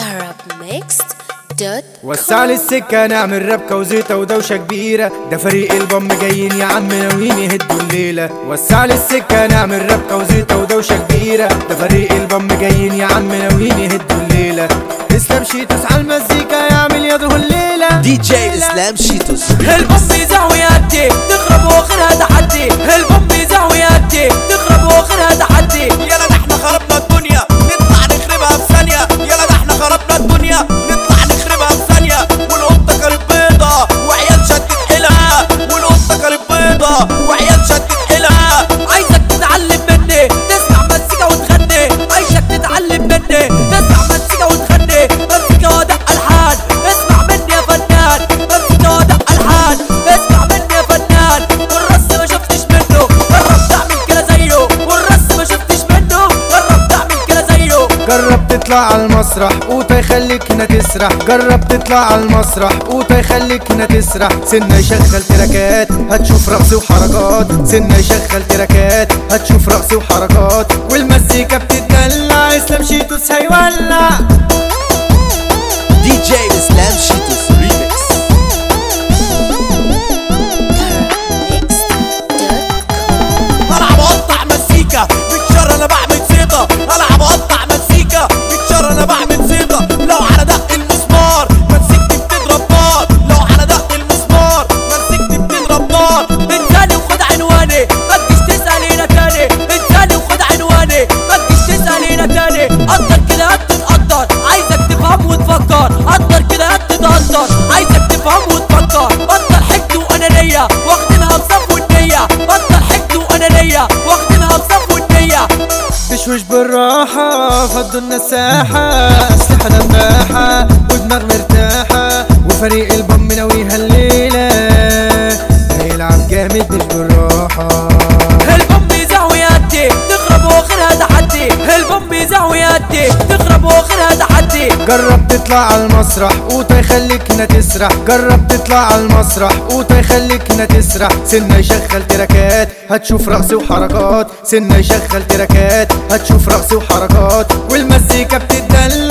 arabmixed.com وسع لي السكة نعمل ربكة وزيطة ودوشة كبيرة ده فريق البم جايين يا عم ناويين يهدوا الليلة وسع لي السكة نعمل ربكة وزيطة ودوشة كبيرة ده فريق البم جايين يا عم ناويين يهدوا الليلة اسلام شيتوس على المزيكا يعمل يده الليلة دي جي اسلام شيتوس البومبي زاوياتي تخرب واخرها تحدي البومبي زاوياتي تخرب واخرها تحدي يلا ده احنا خربنا الدنيا نطلع نخربها في ثانية يلا ده احنا خربنا الدنيا نطلع نخربها في ثانية والقطة كانت بيضة وعيال شدت حيلها والقطة كانت بيضة وعيال شدت حيلها عايزك تتعلم مني تسمع مزيكا وتغني عايزك تتعلم مني تسمع مزيكا وتغني مزيكا ودق الحان اسمع مني يا فنان مزيكا ودق الحان اسمع مني يا فنان والرص ما شفتش منه جرب تعمل كده زيه والرص ما شفتش منه جرب تعمل كده زيه جرب تطلع على المسرح قوطة يخليك هنا تسرح جرب تطلع على المسرح قوطة يخليك هنا تسرح سنة يشغل تراكات هتشوف رقص وحركات سنة يشغل تراكات هتشوف رقص وحركات والمزيكا بتتدلع اسلام شيتوس هيولع دي جي اسلام شيتوس ريميكس arabmixed.com انا بقطع مزيكا بالشر انا بعمل زيطة انا بقطع مزيكا بالشر انا بعمل زيطة لو على دق المسمار مسكت بتضرب نار لو على دق المسمار مسكت بتضرب نار انساني وخد عنواني ما تجيش تسألينا تاني انساني وخد عنواني ما تجيش تسألينا تاني قدر كده قد تقدر عايزك تفهم وتفكر قدر كده قد تقدر عايزك تفهم وتفكر بطل حقد وانانية واخدينها بصف والنية بطل حقد وانانية واخدينها بصف والنية تشوش بالراحة فضوا النساحة أسلحة دباحة ودماغ مرتاحة وفريق البم ناويها الليلة هيلعب جامد مش بالراحة البومبي زاوياتي تخرب واخرها تحدي البومبي زاوياتي تخرب واخرها تحدي جرب تطلع على المسرح قوطة يخليك هنا تسرح جرب تطلع على المسرح قوطة يخليك هنا تسرح سنة يشغل تراكات هتشوف رقص وحركات سنة يشغل تراكات هتشوف رقص وحركات والمزيكا بتتدلع